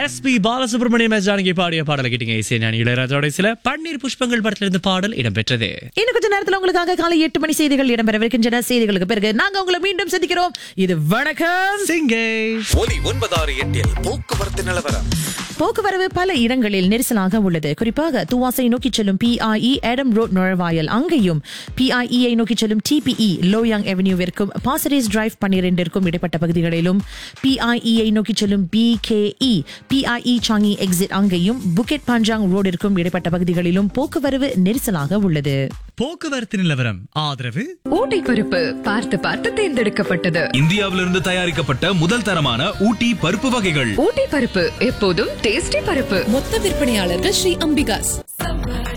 S P Balasubramaniam S Janaki பாடிய பாடலை கேட்டீங்க இசை ஞானி இளையராஜோட சில பன்னீர் புஷ்பங்கள் படத்துல இருந்து பாடல் இடம்பெற்றது இன்னும் கொஞ்ச நேரத்துல உங்களுக்காக காலை எட்டு மணி செய்திகள் இடம்பெறவிருக்கின்றன செய்திகளுக்கு பிறகு நாங்க உங்களை மீண்டும் சந்திக்கிறோம் இது வணக்கம் சிங்கை ஒலி ஒன்பதாறு எட்டில் போக்குவரத்து நிலவரம் போக்குவரவு பல இடங்களில் நெரிசலாக உள்ளது குறிப்பாக துவாசை நோக்கி செல்லும் பிஐஇ ஏடம் ரோட் நுழைவாயல் அங்கேயும் பிஐஇஐ நோக்கி செல்லும் டிபிஇ லோயாங் அவென்யூவிற்கும் பாசரேஸ் டிரைவ் பன்னிரெண்டிற்கும் இடைப்பட்ட பகுதிகளிலும் பிஐஇஐ நோக்கி செல்லும் பிகேஇ பிஐஇ சாங்கி எக்ஸிட் அங்கேயும் புக்கெட் பஞ்சாங் ரோடிற்கும் இடைப்பட்ட பகுதிகளிலும் போக்குவரவு நெரிசலாக உள்ளது போக்குவரத்து நிலவரம் ஆதரவு ஊட்டி பருப்பு பார்த்து பார்த்து தேர்ந்தெடுக்கப்பட்டது இந்தியாவிலிருந்து தயாரிக்கப்பட்ட முதல் தரமான ஊட்டி பருப்பு வகைகள் ஊட்டி பருப்பு எப்போதும் டேஸ்டி பருப்பு மொத்த விற்பனையாளர்கள் ஸ்ரீ அம்பிகாஸ்